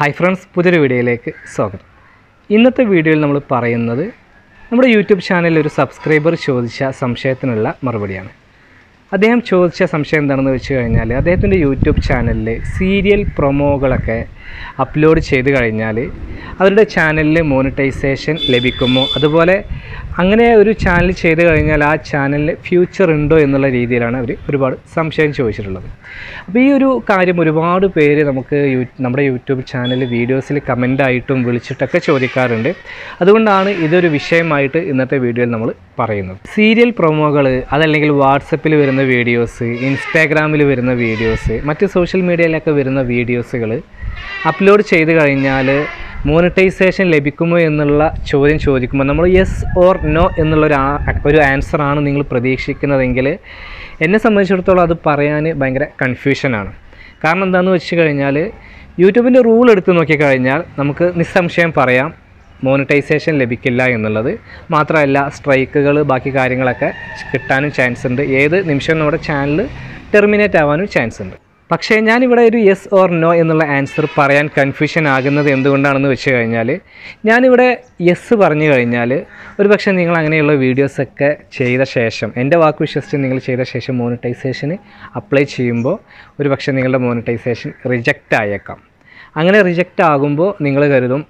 hi friends പുതിയൊരു വീഡിയോയിലേക്ക് സ്വാഗതം ഇന്നത്തെ വീഡിയോയിൽ നമ്മൾ പറയുന്നത് നമ്മുടെ യൂട്യൂബ് ചാനലിൽ ഒരു സബ്സ്ക്രൈബർ ചോദിച്ച സംശയത്തിനുള്ള മറുപടിയാണ് അദ്ദേഹം ചോദിച്ച സംശയം എന്താണെന്ന് വെച്ച് കഴിഞ്ഞാൽ അദ്ദേഹത്തിൻ്റെ യൂട്യൂബ് ചാനലിൽ സീരിയൽ പ്രൊമോകളൊക്കെ അപ്ലോഡ് ചെയ്ത് കഴിഞ്ഞാൽ അവരുടെ ചാനലിൽ മോണിറ്റൈസേഷൻ ലഭിക്കുമോ അതുപോലെ അങ്ങനെ ഒരു ചാനൽ ചെയ്ത് കഴിഞ്ഞാൽ ആ ചാനലിൽ ഫ്യൂച്ചർ ഉണ്ടോ എന്നുള്ള രീതിയിലാണ് അവർ ഒരുപാട് സംശയം ചോദിച്ചിട്ടുള്ളത് അപ്പോൾ ഈ ഒരു കാര്യം ഒരുപാട് പേര് നമുക്ക് യൂ നമ്മുടെ യൂട്യൂബ് ചാനൽ വീഡിയോസിൽ കമൻ്റായിട്ടും വിളിച്ചിട്ടൊക്കെ ചോദിക്കാറുണ്ട് അതുകൊണ്ടാണ് ഇതൊരു വിഷയമായിട്ട് ഇന്നത്തെ വീഡിയോയിൽ നമ്മൾ പറയുന്നത് സീരിയൽ പ്രൊമോകൾ അതല്ലെങ്കിൽ വാട്സപ്പിൽ വരുന്ന വീഡിയോസ് ഇൻസ്റ്റാഗ്രാമിൽ വരുന്ന വീഡിയോസ് മറ്റ് സോഷ്യൽ മീഡിയയിലൊക്കെ വരുന്ന വീഡിയോസുകൾ അപ്ലോഡ് ചെയ്ത് കഴിഞ്ഞാൽ മോണിറ്റൈസേഷൻ ലഭിക്കുമോ എന്നുള്ള ചോദ്യം ചോദിക്കുമ്പോൾ നമ്മൾ യെസ് ഓർ നോ എന്നുള്ളൊരു ആ- ഒരു ആൻസറാണ് നിങ്ങൾ പ്രതീക്ഷിക്കുന്നതെങ്കിൽ എന്നെ സംബന്ധിച്ചിടത്തോളം അത് പറയാൻ ഭയങ്കര കൺഫ്യൂഷനാണ് കാരണം എന്താണെന്ന് വെച്ച് കഴിഞ്ഞാൽ യൂട്യൂബിൻ്റെ റൂൾ എടുത്ത് നോക്കിക്കഴിഞ്ഞാൽ നമുക്ക് നിസ്സംശയം പറയാം മോണിറ്റൈസേഷൻ ലഭിക്കില്ല എന്നുള്ളത് മാത്രമല്ല സ്ട്രൈക്കുകൾ ബാക്കി കാര്യങ്ങളൊക്കെ കിട്ടാനും ചാൻസ് ഉണ്ട് ഏത് നിമിഷവും നമ്മുടെ ചാനൽ ടെർമിനേറ്റ് ആവാനും ചാൻസ് ഉണ്ട് പക്ഷേ ഞാനിവിടെ ഒരു യെസ് ഓർ നോ എന്നുള്ള ആൻസർ പറയാൻ കൺഫ്യൂഷൻ ആകുന്നത് എന്തുകൊണ്ടാണെന്ന് വെച്ച് കഴിഞ്ഞാൽ ഞാനിവിടെ യെസ് പറഞ്ഞു കഴിഞ്ഞാൽ ഒരു പക്ഷേ നിങ്ങൾ അങ്ങനെയുള്ള വീഡിയോസൊക്കെ ചെയ്ത ശേഷം എൻ്റെ വാക്ക് വിശ്വസിച്ച് നിങ്ങൾ ചെയ്ത ശേഷം മോണിറ്റൈസേഷന് അപ്ലൈ ചെയ്യുമ്പോൾ ഒരു പക്ഷേ നിങ്ങളുടെ മോണിറ്റൈസേഷൻ റിജക്റ്റ് ആയേക്കാം അങ്ങനെ റിജക്റ്റ് ആകുമ്പോൾ നിങ്ങൾ കരുതും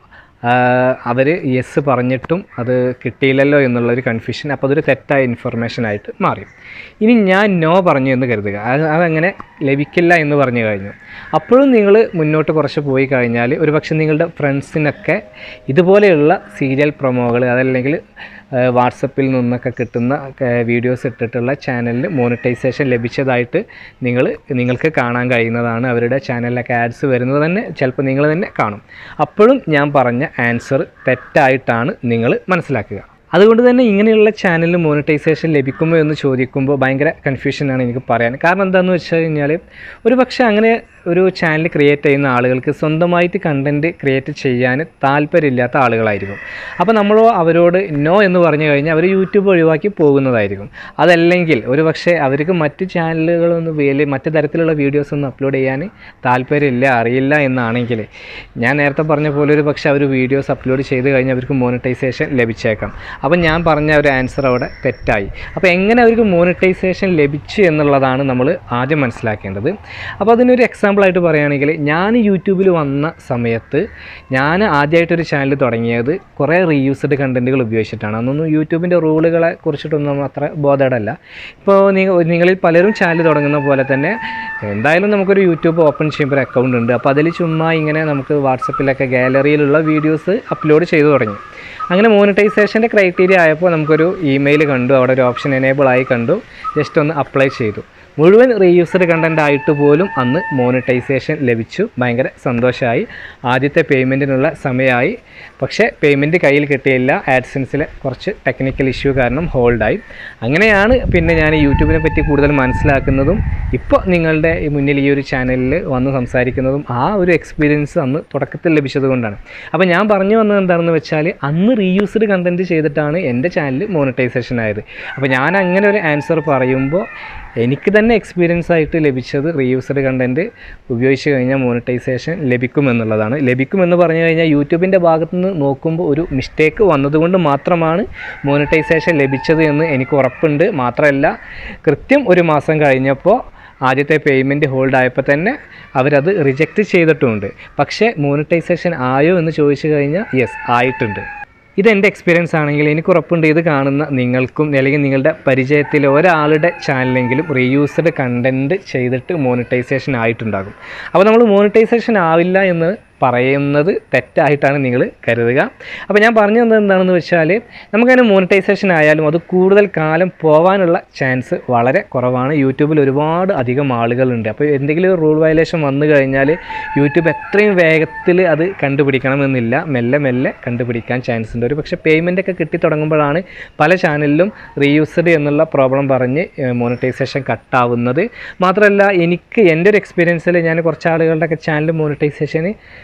അവർ യെസ് പറഞ്ഞിട്ടും അത് കിട്ടിയില്ലല്ലോ എന്നുള്ളൊരു കൺഫ്യൂഷൻ അപ്പോൾ അതൊരു തെറ്റായ ഇൻഫർമേഷൻ ആയിട്ട് മാറി ഇനി ഞാൻ നോ പറഞ്ഞു എന്ന് കരുതുക അത് അതങ്ങനെ ലഭിക്കില്ല എന്ന് പറഞ്ഞു കഴിഞ്ഞു അപ്പോഴും നിങ്ങൾ മുന്നോട്ട് കുറച്ച് പോയി കഴിഞ്ഞാൽ ഒരുപക്ഷെ നിങ്ങളുടെ ഫ്രണ്ട്സിനൊക്കെ ഇതുപോലെയുള്ള സീരിയൽ പ്രൊമോകൾ അതല്ലെങ്കിൽ വാട്സപ്പിൽ നിന്നൊക്കെ കിട്ടുന്ന വീഡിയോസ് ഇട്ടിട്ടുള്ള ചാനലിൽ മോണിറ്റൈസേഷൻ ലഭിച്ചതായിട്ട് നിങ്ങൾ നിങ്ങൾക്ക് കാണാൻ കഴിയുന്നതാണ് അവരുടെ ചാനലിലൊക്കെ ആഡ്സ് വരുന്നത് തന്നെ ചിലപ്പോൾ നിങ്ങൾ തന്നെ കാണും അപ്പോഴും ഞാൻ പറഞ്ഞ ആൻസർ തെറ്റായിട്ടാണ് നിങ്ങൾ മനസ്സിലാക്കുക അതുകൊണ്ട് തന്നെ ഇങ്ങനെയുള്ള ചാനലിന് മോണിറ്റൈസേഷൻ ലഭിക്കുമോ എന്ന് ചോദിക്കുമ്പോൾ ഭയങ്കര കൺഫ്യൂഷനാണ് എനിക്ക് പറയാൻ കാരണം എന്താണെന്ന് വെച്ച് കഴിഞ്ഞാൽ ഒരു പക്ഷേ അങ്ങനെ ഒരു ചാനൽ ക്രിയേറ്റ് ചെയ്യുന്ന ആളുകൾക്ക് സ്വന്തമായിട്ട് കണ്ടൻറ്റ് ക്രിയേറ്റ് ചെയ്യാൻ താല്പര്യമില്ലാത്ത ആളുകളായിരിക്കും അപ്പോൾ നമ്മൾ അവരോട് നോ എന്ന് പറഞ്ഞു കഴിഞ്ഞാൽ അവർ യൂട്യൂബ് ഒഴിവാക്കി പോകുന്നതായിരിക്കും അതല്ലെങ്കിൽ ഒരു പക്ഷേ അവർക്ക് മറ്റ് ചാനലുകളൊന്നും വലിയ മറ്റ് തരത്തിലുള്ള വീഡിയോസ് ഒന്നും അപ്ലോഡ് ചെയ്യാൻ താല്പര്യമില്ല അറിയില്ല എന്നാണെങ്കിൽ ഞാൻ നേരത്തെ പറഞ്ഞ പോലെ ഒരു പക്ഷേ അവർ വീഡിയോസ് അപ്ലോഡ് ചെയ്ത് കഴിഞ്ഞാൽ അവർക്ക് മോണിറ്റൈസേഷൻ ലഭിച്ചേക്കാം അപ്പം ഞാൻ പറഞ്ഞ ഒരു ആൻസർ അവിടെ തെറ്റായി അപ്പോൾ എങ്ങനെ അവർക്ക് മോണിറ്റൈസേഷൻ ലഭിച്ചു എന്നുള്ളതാണ് നമ്മൾ ആദ്യം മനസ്സിലാക്കേണ്ടത് അപ്പോൾ അതിനൊരു എക്സാമ്പിളായിട്ട് പറയുകയാണെങ്കിൽ ഞാൻ യൂട്യൂബിൽ വന്ന സമയത്ത് ഞാൻ ആദ്യമായിട്ടൊരു ചാനൽ തുടങ്ങിയത് കുറേ റീയൂസ്ഡ് കണ്ടൻറ്റുകൾ ഉപയോഗിച്ചിട്ടാണ് അന്നൊന്നും യൂട്യൂബിൻ്റെ റൂളുകളെ കുറിച്ചിട്ടൊന്നും അത്ര ബോധേഡല്ല ഇപ്പോൾ നിങ്ങൾ നിങ്ങളിൽ പലരും ചാനൽ തുടങ്ങുന്ന പോലെ തന്നെ എന്തായാലും നമുക്കൊരു യൂട്യൂബ് ഓപ്പൺ ചെയ്യുമ്പോൾ ഒരു അക്കൗണ്ട് ഉണ്ട് അപ്പോൾ അതിൽ ചുമ്മാ ഇങ്ങനെ നമുക്ക് വാട്സപ്പിലൊക്കെ ഗാലറിയിലുള്ള വീഡിയോസ് അപ്ലോഡ് ചെയ്തു തുടങ്ങി അങ്ങനെ മോണിറ്റൈസേഷൻ്റെ ക്രൈറ്റീരിയ ആയപ്പോൾ നമുക്കൊരു ഇമെയിൽ കണ്ടു അവിടെ ഒരു ഓപ്ഷൻ എനേബിൾ ആയി കണ്ടു ജസ്റ്റ് ഒന്ന് അപ്ലൈ ചെയ്തു മുഴുവൻ റീയൂസ്ഡ് കണ്ടൻ്റ് ആയിട്ട് പോലും അന്ന് മോണിറ്റൈസേഷൻ ലഭിച്ചു ഭയങ്കര സന്തോഷമായി ആദ്യത്തെ പേയ്മെൻറ്റിനുള്ള സമയമായി പക്ഷേ പേയ്മെൻറ്റ് കയ്യിൽ കിട്ടിയില്ല ആഡ്സൻസിലെ കുറച്ച് ടെക്നിക്കൽ ഇഷ്യൂ കാരണം ഹോൾഡായി അങ്ങനെയാണ് പിന്നെ ഞാൻ യൂട്യൂബിനെ പറ്റി കൂടുതൽ മനസ്സിലാക്കുന്നതും ഇപ്പോൾ നിങ്ങളുടെ ഈ മുന്നിൽ ഈ ഒരു ചാനലിൽ വന്ന് സംസാരിക്കുന്നതും ആ ഒരു എക്സ്പീരിയൻസ് അന്ന് തുടക്കത്തിൽ ലഭിച്ചത് കൊണ്ടാണ് അപ്പോൾ ഞാൻ പറഞ്ഞു വന്നത് എന്താണെന്ന് വെച്ചാൽ അന്ന് റീയൂസ്ഡ് കണ്ടൻറ്റ് ചെയ്തിട്ടാണ് എൻ്റെ ചാനൽ മോണിറ്റൈസേഷൻ ആയത് അപ്പോൾ ഞാൻ അങ്ങനെ ഒരു ആൻസർ പറയുമ്പോൾ എനിക്ക് തന്നെ എക്സ്പീരിയൻസ് ആയിട്ട് ലഭിച്ചത് റീയൂസ്ഡ് കണ്ടൻറ്റ് ഉപയോഗിച്ച് കഴിഞ്ഞാൽ മോണിറ്റൈസേഷൻ ലഭിക്കുമെന്നുള്ളതാണ് ലഭിക്കുമെന്ന് പറഞ്ഞു കഴിഞ്ഞാൽ യൂട്യൂബിൻ്റെ ഭാഗത്തു നിന്ന് നോക്കുമ്പോൾ ഒരു മിസ്റ്റേക്ക് വന്നതുകൊണ്ട് മാത്രമാണ് മോണിറ്റൈസേഷൻ ലഭിച്ചത് എന്ന് എനിക്ക് ഉറപ്പുണ്ട് മാത്രമല്ല കൃത്യം ഒരു മാസം കഴിഞ്ഞപ്പോൾ ആദ്യത്തെ പേയ്മെൻറ്റ് ഹോൾഡ് ആയപ്പോൾ തന്നെ അവരത് റിജക്റ്റ് ചെയ്തിട്ടുമുണ്ട് പക്ഷേ മോണിറ്റൈസേഷൻ ആയോ എന്ന് ചോദിച്ചു കഴിഞ്ഞാൽ യെസ് ആയിട്ടുണ്ട് ഇതെൻ്റെ എക്സ്പീരിയൻസ് ആണെങ്കിൽ എനിക്ക് ഉറപ്പുണ്ട് ഇത് കാണുന്ന നിങ്ങൾക്കും അല്ലെങ്കിൽ നിങ്ങളുടെ പരിചയത്തിൽ ഒരാളുടെ ചാനലെങ്കിലും റീയൂസ്ഡ് കണ്ടൻറ്റ് ചെയ്തിട്ട് മോണിറ്റൈസേഷൻ ആയിട്ടുണ്ടാകും അപ്പോൾ നമ്മൾ മോണിറ്റൈസേഷൻ ആവില്ല എന്ന് പറയുന്നത് തെറ്റായിട്ടാണ് നിങ്ങൾ കരുതുക അപ്പോൾ ഞാൻ പറഞ്ഞു തന്നത് എന്താണെന്ന് വെച്ചാൽ നമുക്കതിന് മോണിറ്റൈസേഷൻ ആയാലും അത് കൂടുതൽ കാലം പോകാനുള്ള ചാൻസ് വളരെ കുറവാണ് യൂട്യൂബിൽ ഒരുപാട് അധികം ആളുകളുണ്ട് അപ്പോൾ എന്തെങ്കിലും ഒരു റൂൾ വയലേഷൻ വന്നു കഴിഞ്ഞാൽ യൂട്യൂബ് എത്രയും വേഗത്തിൽ അത് കണ്ടുപിടിക്കണമെന്നില്ല മെല്ലെ മെല്ലെ കണ്ടുപിടിക്കാൻ ചാൻസ് ഉണ്ട് ഒരു പക്ഷേ പേയ്മെൻ്റ് ഒക്കെ കിട്ടി തുടങ്ങുമ്പോഴാണ് പല ചാനലിലും റീയൂസ്ഡ് എന്നുള്ള പ്രോബ്ലം പറഞ്ഞ് മോണിറ്റൈസേഷൻ കട്ടാവുന്നത് മാത്രമല്ല എനിക്ക് എൻ്റെ ഒരു എക്സ്പീരിയൻസിൽ ഞാൻ കുറച്ച് ആളുകളുടെ ഒക്കെ ചാനൽ മോണിറ്റൈസേഷന്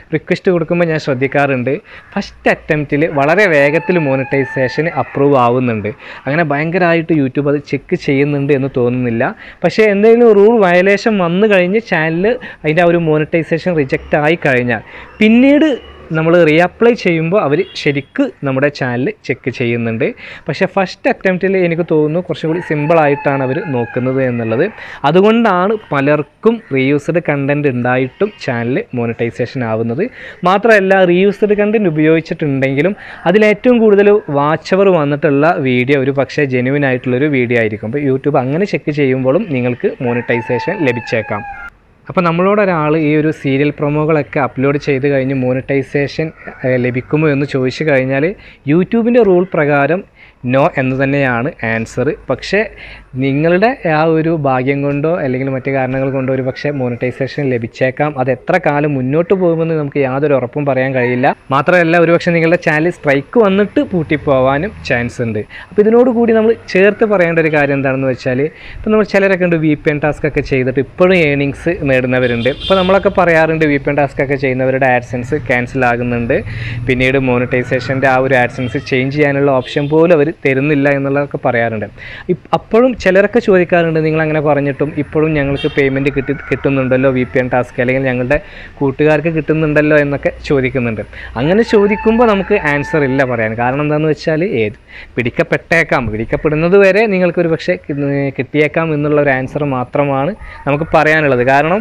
റിക്വസ്റ്റ് കൊടുക്കുമ്പോൾ ഞാൻ ശ്രദ്ധിക്കാറുണ്ട് ഫസ്റ്റ് അറ്റംപ്റ്റിൽ വളരെ വേഗത്തിൽ മോണിറ്റൈസേഷൻ അപ്രൂവ് ആവുന്നുണ്ട് അങ്ങനെ ഭയങ്കരമായിട്ട് യൂട്യൂബ് അത് ചെക്ക് ചെയ്യുന്നുണ്ട് എന്ന് തോന്നുന്നില്ല പക്ഷേ എന്തെങ്കിലും റൂൾ വയലേഷൻ വന്നു കഴിഞ്ഞ് ചാനൽ അതിൻ്റെ ആ ഒരു മോണിറ്റൈസേഷൻ റിജക്റ്റ് ആയി കഴിഞ്ഞാൽ പിന്നീട് നമ്മൾ റീഅപ്ലൈ ചെയ്യുമ്പോൾ അവർ ശരിക്ക് നമ്മുടെ ചാനൽ ചെക്ക് ചെയ്യുന്നുണ്ട് പക്ഷേ ഫസ്റ്റ് അറ്റംപ്റ്റിൽ എനിക്ക് തോന്നുന്നു കുറച്ചും കൂടി സിമ്പിളായിട്ടാണ് അവർ നോക്കുന്നത് എന്നുള്ളത് അതുകൊണ്ടാണ് പലർക്കും റീയൂസ്ഡ് കണ്ടൻറ് ഉണ്ടായിട്ടും ചാനൽ മോണിറ്റൈസേഷൻ ആവുന്നത് മാത്രമല്ല റീയൂസ്ഡ് കണ്ടൻറ് ഉപയോഗിച്ചിട്ടുണ്ടെങ്കിലും അതിലേറ്റവും കൂടുതൽ വാച്ച് അവർ വന്നിട്ടുള്ള വീഡിയോ ഒരു പക്ഷേ ജെനുവിൻ ആയിട്ടുള്ളൊരു വീഡിയോ ആയിരിക്കും അപ്പോൾ യൂട്യൂബ് അങ്ങനെ ചെക്ക് ചെയ്യുമ്പോഴും നിങ്ങൾക്ക് മോണിറ്റൈസേഷൻ ലഭിച്ചേക്കാം അപ്പോൾ നമ്മളോട് ഒരാൾ ഈ ഒരു സീരിയൽ പ്രൊമോകളൊക്കെ അപ്ലോഡ് ചെയ്ത് കഴിഞ്ഞ് മോണിറ്റൈസേഷൻ ലഭിക്കുമോ എന്ന് ചോദിച്ചു കഴിഞ്ഞാൽ യൂട്യൂബിൻ്റെ റൂൾ പ്രകാരം നോ എന്ന് തന്നെയാണ് ആൻസർ പക്ഷേ നിങ്ങളുടെ ആ ഒരു ഭാഗ്യം കൊണ്ടോ അല്ലെങ്കിൽ മറ്റു കാരണങ്ങൾ കൊണ്ടോ ഒരു പക്ഷേ മോണിറ്റൈസേഷൻ ലഭിച്ചേക്കാം അത് എത്ര കാലം മുന്നോട്ട് പോകുമെന്ന് നമുക്ക് യാതൊരു ഉറപ്പും പറയാൻ കഴിയില്ല മാത്രമല്ല ഒരുപക്ഷെ നിങ്ങളുടെ ചാനൽ സ്ട്രൈക്ക് വന്നിട്ട് പൂട്ടിപ്പോവാനും ചാൻസ് ഉണ്ട് അപ്പോൾ ഇതിനോടുകൂടി നമ്മൾ ചേർത്ത് പറയേണ്ട ഒരു കാര്യം എന്താണെന്ന് വെച്ചാൽ ഇപ്പോൾ നമ്മൾ ചിലരൊക്കെ ഉണ്ട് വി പി എൻ ടാസ്ക് ഒക്കെ ചെയ്തിട്ട് ഇപ്പോഴും ഏണിങ്സ് നേടുന്നവരുണ്ട് ഇപ്പോൾ നമ്മളൊക്കെ പറയാറുണ്ട് വി പി എൻ ടാസ്ക് ഒക്കെ ചെയ്യുന്നവരുടെ ആഡ്സൻസ് ക്യാൻസൽ ആകുന്നുണ്ട് പിന്നീട് മോണിറ്റൈസേഷൻ്റെ ആ ഒരു ആഡ്സൻസ് ചേഞ്ച് ചെയ്യാനുള്ള ഓപ്ഷൻ പോലും അവർ തരുന്നില്ല എന്നുള്ളതൊക്കെ പറയാറുണ്ട് ഇപ്പ് അപ്പോഴും ചിലരൊക്കെ ചോദിക്കാറുണ്ട് നിങ്ങൾ അങ്ങനെ പറഞ്ഞിട്ടും ഇപ്പോഴും ഞങ്ങൾക്ക് പേയ്മെൻറ്റ് കിട്ടി കിട്ടുന്നുണ്ടല്ലോ വി പി എൻ ടാസ്ക് അല്ലെങ്കിൽ ഞങ്ങളുടെ കൂട്ടുകാർക്ക് കിട്ടുന്നുണ്ടല്ലോ എന്നൊക്കെ ചോദിക്കുന്നുണ്ട് അങ്ങനെ ചോദിക്കുമ്പോൾ നമുക്ക് ആൻസർ ഇല്ല പറയാൻ കാരണം എന്താണെന്ന് വെച്ചാൽ ഏത് പിടിക്കപ്പെട്ടേക്കാം പിടിക്കപ്പെടുന്നത് വരെ നിങ്ങൾക്കൊരു പക്ഷേ കി- കിട്ടിയേക്കാം എന്നുള്ള ഒരു ആൻസർ മാത്രമാണ് നമുക്ക് പറയാനുള്ളത് കാരണം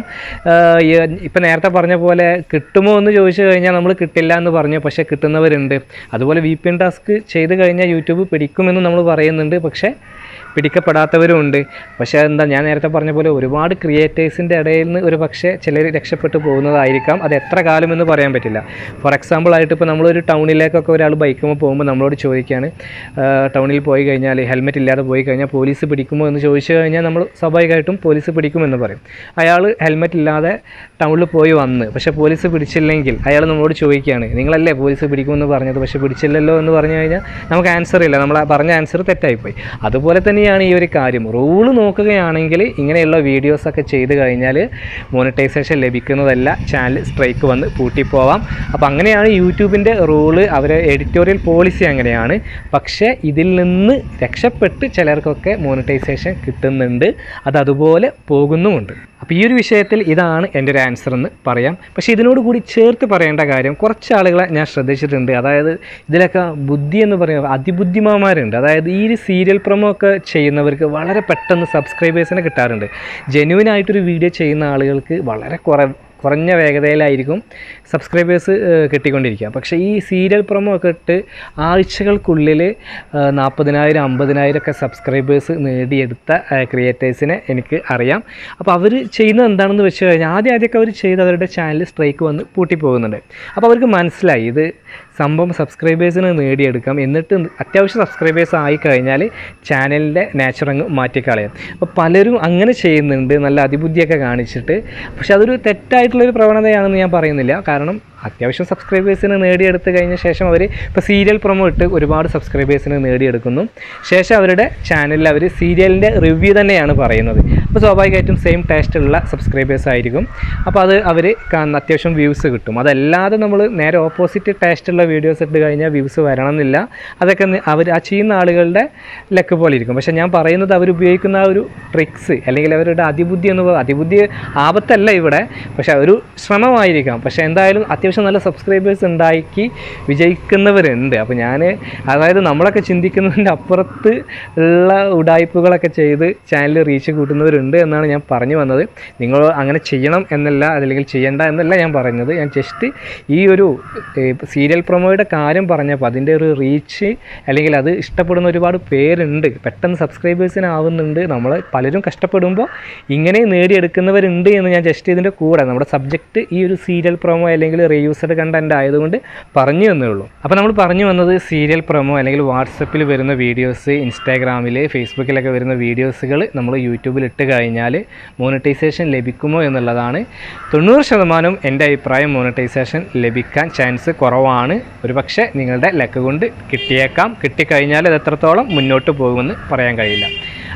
ഇപ്പം നേരത്തെ പറഞ്ഞ പോലെ കിട്ടുമോ എന്ന് ചോദിച്ചു കഴിഞ്ഞാൽ നമ്മൾ കിട്ടില്ല എന്ന് പറഞ്ഞു പക്ഷേ കിട്ടുന്നവരുണ്ട് അതുപോലെ വി പി എൻ ടാസ്ക് ചെയ്ത് കഴിഞ്ഞാൽ യൂട്യൂബ് പിടിക്കുമെന്ന് നമ്മൾ പറയുന്നുണ്ട് പക്ഷേ പിടിക്കപ്പെടാത്തവരും ഉണ്ട് പക്ഷേ എന്താ ഞാൻ നേരത്തെ പറഞ്ഞ പോലെ ഒരുപാട് ക്രിയേറ്റേഴ്സിൻ്റെ ഇടയിൽ നിന്ന് ഒരു പക്ഷേ ചിലർ രക്ഷപ്പെട്ടു പോകുന്നതായിരിക്കാം അത് എത്ര കാലം എന്ന് പറയാൻ പറ്റില്ല ഫോർ എക്സാമ്പിൾ ആയിട്ട് ഇപ്പോൾ നമ്മളൊരു ടൗണിലേക്കൊക്കെ ഒരാൾ ബൈക്കുമ്പോൾ പോകുമ്പോൾ നമ്മളോട് ചോദിക്കുകയാണ് ആ, ടൗണിൽ പോയി കഴിഞ്ഞാൽ ഹെൽമെറ്റ് ഇല്ലാതെ പോയി കഴിഞ്ഞാൽ പോലീസ് പിടിക്കുമോ എന്ന് ചോദിച്ചു കഴിഞ്ഞാൽ നമ്മൾ സ്വാഭാവികമായിട്ടും പോലീസ് പിടിക്കുമെന്ന് പറയും അയാൾ ഹെൽമെറ്റ് ഇല്ലാതെ ടൗണിൽ പോയി വന്ന് പക്ഷേ പോലീസ് പിടിച്ചില്ലെങ്കിൽ അയാൾ നമ്മളോട് ചോദിക്കുകയാണ് നിങ്ങളല്ലേ പോലീസ് പിടിക്കുമെന്ന് പറഞ്ഞത് പക്ഷേ പിടിച്ചില്ലല്ലോ എന്ന് പറഞ്ഞു കഴിഞ്ഞാൽ നമുക്ക് ആൻസർ ഇല്ല നമ്മൾ ആ പറഞ്ഞ ആൻസർ തെറ്റായിപ്പോയി അതുപോലെ തന്നെയാണ് ഈ ഒരു കാര്യം റൂള് നോക്കുകയാണെങ്കിൽ ഇങ്ങനെയുള്ള വീഡിയോസൊക്കെ ചെയ്ത് കഴിഞ്ഞാൽ മോണിറ്റൈസേഷൻ ലഭിക്കുന്നതല്ല ചാനൽ സ്ട്രൈക്ക് വന്ന് പൂട്ടിപ്പോവാം അപ്പോൾ അങ്ങനെയാണ് യൂട്യൂബിൻ്റെ റൂള് അവരെ എഡിറ്റോറിയൽ പോളിസി അങ്ങനെയാണ് പക്ഷേ ഇതിൽ നിന്ന് രക്ഷപ്പെട്ട് ചിലർക്കൊക്കെ മോണിറ്റൈസേഷൻ കിട്ടുന്നുണ്ട് അത് അതുപോലെ പോകുന്നുമുണ്ട് അപ്പോൾ ഈ ഒരു വിഷയത്തിൽ ഇതാണ് എൻ്റെ ഒരു ആൻസർ എന്ന് പറയാം പക്ഷേ ഇതിനോട് കൂടി ചേർത്ത് പറയേണ്ട കാര്യം കുറച്ച് ആളുകളെ ഞാൻ ശ്രദ്ധിച്ചിട്ടുണ്ട് അതായത് ഇതിലൊക്കെ ബുദ്ധി എന്ന് പറയുന്നത് അതിബുദ്ധിമാന്മാരുണ്ട് അതായത് ഈ ഒരു സീരിയൽ പ്രൊമോ ഒക്കെ ചെയ്യുന്നവർക്ക് വളരെ പെട്ടെന്ന് സബ്സ്ക്രൈബേഴ്സിനെ കിട്ടാറുണ്ട് ജെന്യൂൻ ആയിട്ടൊരു വീഡിയോ ചെയ്യുന്ന ആളുകൾക്ക് വളരെ കുറ കുറഞ്ഞ വേഗതയിലായിരിക്കും സബ്സ്ക്രൈബേഴ്സ് കിട്ടിക്കൊണ്ടിരിക്കുക പക്ഷേ ഈ സീരിയൽ പ്രൊമോ ഒക്കെ ഇട്ട് ആഴ്ചകൾക്കുള്ളിൽ നാൽപ്പതിനായിരം അമ്പതിനായിരം ഒക്കെ സബ്സ്ക്രൈബേഴ്സ് നേടിയെടുത്ത ക്രിയേറ്റേഴ്സിനെ എനിക്ക് അറിയാം അപ്പോൾ അവർ ചെയ്യുന്നത് എന്താണെന്ന് വെച്ച് കഴിഞ്ഞാൽ ആദ്യം ആദ്യമൊക്കെ അവർ ചെയ്ത് അവരുടെ ചാനൽ സ്ട്രൈക്ക് വന്ന് പൂട്ടിപ്പോകുന്നുണ്ട് അപ്പോൾ അവർക്ക് മനസ്സിലായി ഇത് സംഭവം സബ്സ്ക്രൈബേഴ്സിന് നേടിയെടുക്കാം എന്നിട്ട് അത്യാവശ്യം സബ്സ്ക്രൈബേഴ്സ് ആയി കഴിഞ്ഞാൽ ചാനലിൻ്റെ നാച്ചർ അങ്ങ് മാറ്റിക്കളയാം അപ്പോൾ പലരും അങ്ങനെ ചെയ്യുന്നുണ്ട് നല്ല അതിബുദ്ധിയൊക്കെ കാണിച്ചിട്ട് പക്ഷെ അതൊരു തെറ്റായിട്ടുള്ളൊരു പ്രവണതയാണെന്ന് ഞാൻ പറയുന്നില്ല കാരണം അത്യാവശ്യം സബ്സ്ക്രൈബേഴ്സിന് നേടിയെടുത്ത് കഴിഞ്ഞ ശേഷം അവർ ഇപ്പോൾ സീരിയൽ പ്രൊമോ ഇട്ട് ഒരുപാട് സബ്സ്ക്രൈബേഴ്സിന് നേടിയെടുക്കുന്നു ശേഷം അവരുടെ ചാനലിൽ അവർ സീരിയലിൻ്റെ റിവ്യൂ തന്നെയാണ് പറയുന്നത് അപ്പോൾ സ്വാഭാവികമായിട്ടും സെയിം ടേസ്റ്റുള്ള സബ്സ്ക്രൈബേഴ്സ് ആയിരിക്കും അപ്പോൾ അത് അവർ കാണുന്ന അത്യാവശ്യം വ്യൂസ് കിട്ടും അതല്ലാതെ നമ്മൾ നേരെ ഓപ്പോസിറ്റ് ടേസ്റ്റുള്ള വീഡിയോസ് ഇട്ട് കഴിഞ്ഞാൽ വ്യൂസ് വരണമെന്നില്ല അതൊക്കെ നി- അവർ ആ ചെയ്യുന്ന ആളുകളുടെ ലക്ക് പോലെ ഇരിക്കും പക്ഷേ ഞാൻ പറയുന്നത് അവർ ഉപയോഗിക്കുന്ന ആ ഒരു ട്രിക്സ് അല്ലെങ്കിൽ അവരുടെ അതിബുദ്ധി എന്ന് പറയുന്നത് അതിബുദ്ധി ആപത്തല്ല ഇവിടെ പക്ഷേ ഒരു ശ്രമമായിരിക്കാം പക്ഷേ എന്തായാലും അത്യാവശ്യം നല്ല സബ്സ്ക്രൈബേഴ്സ് ഉണ്ടാക്കി വിജയിക്കുന്നവരുണ്ട് അപ്പോൾ ഞാൻ അതായത് നമ്മളൊക്കെ ചിന്തിക്കുന്നതിൻ്റെ അപ്പുറത്ത് ഉള്ള ഉടായ്പകളൊക്കെ ചെയ്ത് ചാനൽ റീച്ച് കൂട്ടുന്നവരുണ്ട് എന്നാണ് ഞാൻ പറഞ്ഞു വന്നത് നിങ്ങൾ അങ്ങനെ ചെയ്യണം എന്നല്ല അല്ലെങ്കിൽ ചെയ്യണ്ട എന്നല്ല ഞാൻ പറയുന്നത് ഞാൻ ജസ്റ്റ് ഈ ഒരു സീരിയൽ പ്രൊമോയുടെ കാര്യം പറഞ്ഞപ്പോൾ അതിൻ്റെ ഒരു റീച്ച് അല്ലെങ്കിൽ അത് ഇഷ്ടപ്പെടുന്ന ഒരുപാട് പേരുണ്ട് പെട്ടെന്ന് സബ്സ്ക്രൈബേഴ്സിനാവുന്നുണ്ട് നമ്മൾ പലരും കഷ്ടപ്പെടുമ്പോൾ ഇങ്ങനെ നേടിയെടുക്കുന്നവരുണ്ട് എന്ന് ഞാൻ ജസ്റ്റ് ഇതിൻ്റെ കൂടെ നമ്മുടെ സബ്ജക്റ്റ് ഈ ഒരു സീരിയൽ പ്രൊമോ അല്ലെങ്കിൽ റീയൂസ്ഡ് കണ്ടന്റ് ആയതുകൊണ്ട് പറഞ്ഞു എന്നേ ഉള്ളൂ അപ്പോൾ നമ്മൾ പറഞ്ഞു വന്നത് സീരിയൽ പ്രൊമോ അല്ലെങ്കിൽ വാട്സപ്പിൽ വരുന്ന വീഡിയോസ് ഇൻസ്റ്റാഗ്രാമിൽ ഫേസ്ബുക്കിലൊക്കെ വരുന്ന വീഡിയോസുകൾ നമ്മൾ യൂട്യൂബിൽ ഇട്ട് കഴിഞ്ഞാൽ മോണിറ്റൈസേഷൻ ലഭിക്കുമോ എന്നുള്ളതാണ് തൊണ്ണൂറ് ശതമാനം എൻ്റെ അഭിപ്രായം മോണിറ്റൈസേഷൻ ലഭിക്കാൻ ചാൻസ് കുറവാണ് ഒരു പക്ഷേ നിങ്ങളുടെ ലക്ക് കൊണ്ട് കിട്ടിയേക്കാം കിട്ടിക്കഴിഞ്ഞാൽ അത് എത്രത്തോളം മുന്നോട്ട് പോകുമെന്ന് പറയാൻ കഴിയില്ല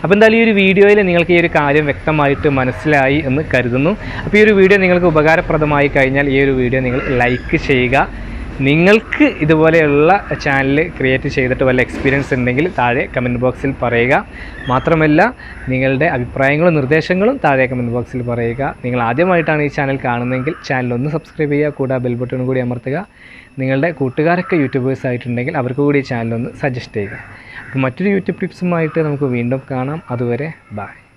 അപ്പോൾ എന്തായാലും ഈ ഒരു വീഡിയോയിൽ നിങ്ങൾക്ക് ഈ ഒരു കാര്യം വ്യക്തമായിട്ട് മനസ്സിലായി എന്ന് കരുതുന്നു അപ്പോൾ ഈ ഒരു വീഡിയോ നിങ്ങൾക്ക് ഉപകാരപ്രദമായി കഴിഞ്ഞാൽ ഈ ഒരു വീഡിയോ നിങ്ങൾ ലൈക്ക് ചെയ്യുക നിങ്ങൾക്ക് ഇതുപോലെയുള്ള ചാനൽ ക്രിയേറ്റ് ചെയ്തിട്ട് വല്ല എക്സ്പീരിയൻസ് ഉണ്ടെങ്കിൽ താഴെ കമൻറ്റ് ബോക്സിൽ പറയുക മാത്രമല്ല നിങ്ങളുടെ അഭിപ്രായങ്ങളും നിർദ്ദേശങ്ങളും താഴെ കമൻറ്റ് ബോക്സിൽ പറയുക നിങ്ങൾ ആദ്യമായിട്ടാണ് ഈ ചാനൽ കാണുന്നതെങ്കിൽ ചാനൽ ഒന്ന് സബ്സ്ക്രൈബ് ചെയ്യുക കൂടാതെ ബെൽ ബട്ടൺ കൂടി അമർത്തുക നിങ്ങളുടെ കൂട്ടുകാരൊക്കെ യൂട്യൂബേഴ്സ് ആയിട്ടുണ്ടെങ്കിൽ അവർക്ക് കൂടി ഈ ചാനൽ ഒന്ന് സജസ്റ്റ് ചെയ്യുക അപ്പോൾ മറ്റൊരു യൂട്യൂബ് ടിപ്സുമായിട്ട് നമുക്ക് വീണ്ടും കാണാം അതുവരെ ബൈ